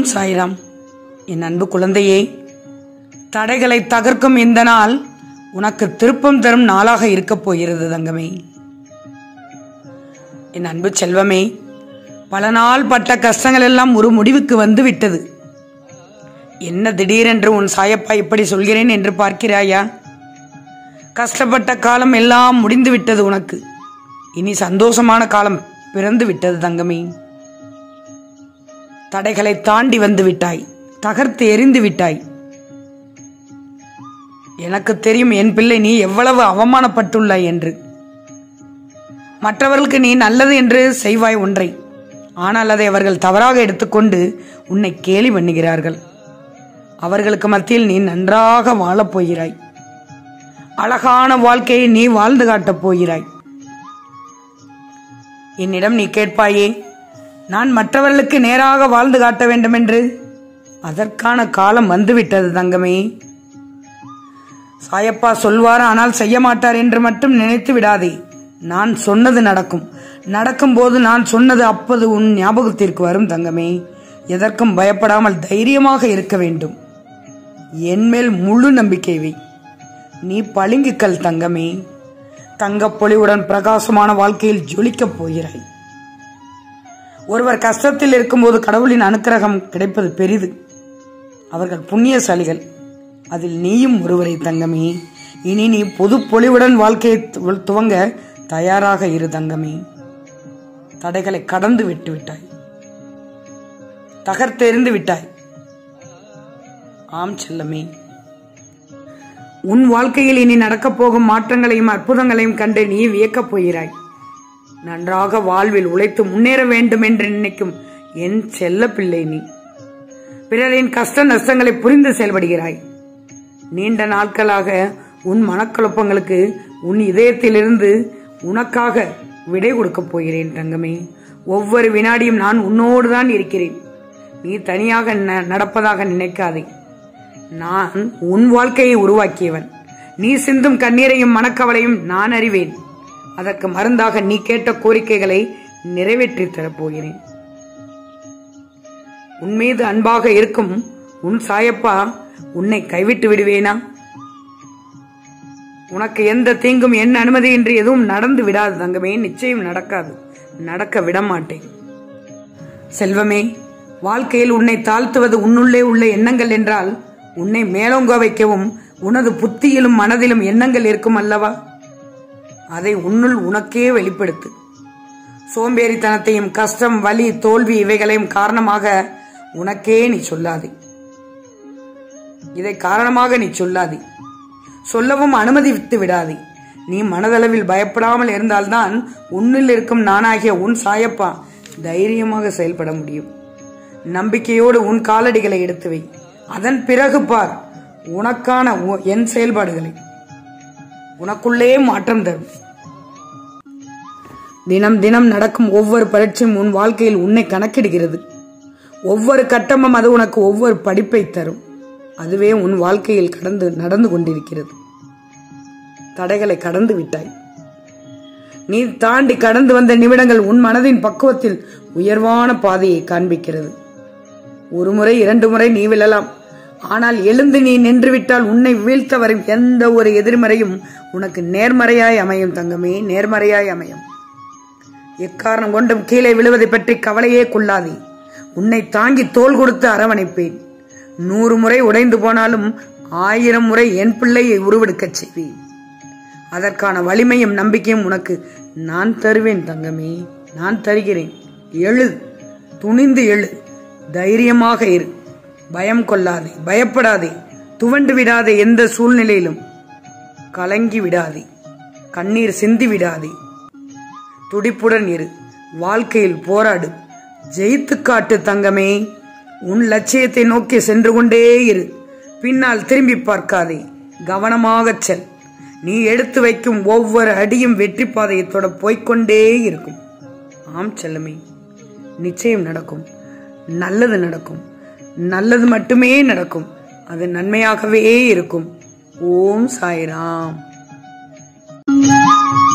ஓம் சாய்ராம் என் அன்பு குழந்தையே தடைகளை தகர்க்கும் இந்த நாள் உனக்கு திருப்பம் தரும் நாளாக இருக்கப் போகிறது தங்கமே என் அன்பு செல்வமே பல நாள் பட்ட கஷ்டங்கள் எல்லாம் ஒரு முடிவுக்கு வந்து விட்டது என்ன திடீரென்று உன் சாயப்பா இப்படி சொல்கிறேன் என்று பார்க்கிறாயா கஷ்டப்பட்ட காலம் எல்லாம் முடிந்து விட்டது உனக்கு இனி சந்தோஷமான காலம் பிறந்து விட்டது தங்கமே தடைகளை தாண்டி வந்து விட்டாய் தகர்த்து எரிந்து விட்டாய் எனக்கு தெரியும் என் பிள்ளை நீ எவ்வளவு அவமானப்பட்டுள்ளாய் என்று மற்றவர்களுக்கு நீ நல்லது என்று செய்வாய் ஒன்றை ஆனால் அதை அவர்கள் தவறாக எடுத்துக்கொண்டு உன்னை கேலி பண்ணுகிறார்கள் அவர்களுக்கு மத்தியில் நீ நன்றாக வாழப் போகிறாய் அழகான வாழ்க்கையை நீ வாழ்ந்து காட்டப் போகிறாய் என்னிடம் நீ கேட்பாயே நான் மற்றவர்களுக்கு நேராக வாழ்ந்து காட்ட வேண்டும் என்று அதற்கான காலம் வந்துவிட்டது தங்கமே சாயப்பா சொல்வார் ஆனால் செய்ய மாட்டார் என்று மட்டும் நினைத்து விடாதே நான் சொன்னது நடக்கும் நடக்கும்போது நான் சொன்னது அப்போது உன் ஞாபகத்திற்கு வரும் தங்கமே எதற்கும் பயப்படாமல் தைரியமாக இருக்க வேண்டும் என்மேல் முழு நம்பிக்கை வை நீ பளிங்குக்கல் தங்கமே தங்கப் பொலிவுடன் பிரகாசமான வாழ்க்கையில் ஜொலிக்கப் போகிறாய் ஒருவர் கஷ்டத்தில் இருக்கும்போது கடவுளின் அனுக்கிரகம் கிடைப்பது பெரிது அவர்கள் புண்ணியசாலிகள் அதில் நீயும் ஒருவரை தங்கமே இனி நீ பொது பொலிவுடன் வாழ்க்கையை து- துவங்க தயாராக இரு தங்கமே தடைகளை கடந்து விட்டு விட்டாய் தகர்த்தெறிந்து விட்டாய் ஆம் செல்லமே உன் வாழ்க்கையில் இனி நடக்கப் போகும் மாற்றங்களையும் அற்புதங்களையும் கண்டு நீ வியக்கப் போகிறாய் நன்றாக வாழ்வில் உழைத்து முன்னேற வேண்டும் என்று நினைக்கும் என் செல்ல பிள்ளை நீ பிறரின் கஷ்ட நஷ்டங்களை புரிந்து செயல்படுகிறாய் நீண்ட நாட்களாக உன் மனக்குழப்பங்களுக்கு உன் இதயத்திலிருந்து உனக்காக விடை கொடுக்கப் போகிறேன் தங்கமே ஒவ்வொரு வினாடியும் நான் உன்னோடு தான் இருக்கிறேன் நீ தனியாக ந- நடப்பதாக நினைக்காதே நான் உன் வாழ்க்கையை உருவாக்கியவன் நீ சிந்தும் கண்ணீரையும் மனக்கவலையும் நான் அறிவேன் அதற்கு மருந்தாக நீ கேட்ட கோரிக்கைகளை நிறைவேற்றி தரப்போகிறேன் உன் மீது அன்பாக இருக்கும் உன் சாயப்பா உன்னை கைவிட்டு விடுவேனா உனக்கு எந்த தீங்கும் என் அனுமதியின்றி எதுவும் நடந்து விடாது தங்கமே நிச்சயம் நடக்காது நடக்க விட மாட்டேன் செல்வமே வாழ்க்கையில் உன்னை தாழ்த்துவது உன்னுள்ளே உள்ள எண்ணங்கள் என்றால் உன்னை மேலோங்க வைக்கவும் உனது புத்தியிலும் மனதிலும் எண்ணங்கள் இருக்கும் அல்லவா அதை உன்னுள் உனக்கே வெளிப்படுத்து சோம்பேறித்தனத்தையும் கஷ்டம் வலி தோல்வி இவைகளையும் காரணமாக உனக்கே நீ சொல்லாதே இதை காரணமாக நீ சொல்லாதே சொல்லவும் அனுமதித்து விடாதே நீ மனதளவில் பயப்படாமல் இருந்தால்தான் உன்னில் இருக்கும் நானாகிய உன் சாயப்பா தைரியமாக செயல்பட முடியும் நம்பிக்கையோடு உன் காலடிகளை எடுத்து வை அதன் பிறகு பார் உனக்கான உ- என் செயல்பாடுகளை உனக்குள்ளே மாற்றம் தரும் தினம் தினம் நடக்கும் ஒவ்வொரு பரீட்சையும் உன் வாழ்க்கையில் உன்னை கணக்கிடுகிறது ஒவ்வொரு கட்டமும் அது உனக்கு ஒவ்வொரு படிப்பை தரும் அதுவே உன் வாழ்க்கையில் கடந்து நடந்து கொண்டிருக்கிறது தடைகளை கடந்து விட்டாய் நீ தாண்டி கடந்து வந்த நிமிடங்கள் உன் மனதின் பக்குவத்தில் உயர்வான பாதையை காண்பிக்கிறது ஒரு முறை இரண்டு முறை நீ விழலாம் ஆனால் எழுந்து நீ நின்றுவிட்டால் உன்னை வீழ்த்த வரும் எந்த ஒரு எதிர்மறையும் உனக்கு நேர்மறையாய் அமையும் தங்கமே நேர்மறையாய் அமையும் எக்காரணம் கொண்டும் கீழே விழுவதை பற்றி கவலையே கொள்ளாதே உன்னை தாங்கி தோள் கொடுத்து அரவணைப்பேன் நூறு முறை உடைந்து போனாலும் ஆயிரம் முறை என் பிள்ளையை உருவெடுக்கச் செய்வேன் அதற்கான வலிமையும் நம்பிக்கையும் உனக்கு நான் தருவேன் தங்கமே நான் தருகிறேன் எழு துணிந்து எழு தைரியமாக இரு பயம் கொள்ளாதே பயப்படாதே துவண்டு விடாதே எந்த சூழ்நிலையிலும் கலங்கி விடாதே கண்ணீர் சிந்தி விடாதே துடிப்புடன் இரு வாழ்க்கையில் போராடு ஜெயித்து காட்டு தங்கமே உன் லட்சியத்தை நோக்கி சென்று கொண்டே இரு பின்னால் திரும்பி பார்க்காதே கவனமாகச் செல் நீ எடுத்து வைக்கும் ஒவ்வொரு அடியும் வெற்றி பாதையை தொட போய்க்கொண்டே இருக்கும் ஆம் செல்லமே நிச்சயம் நடக்கும் நல்லது நடக்கும் நல்லது மட்டுமே நடக்கும் அது நன்மையாகவே இருக்கும் ஓம் சாய்ராம்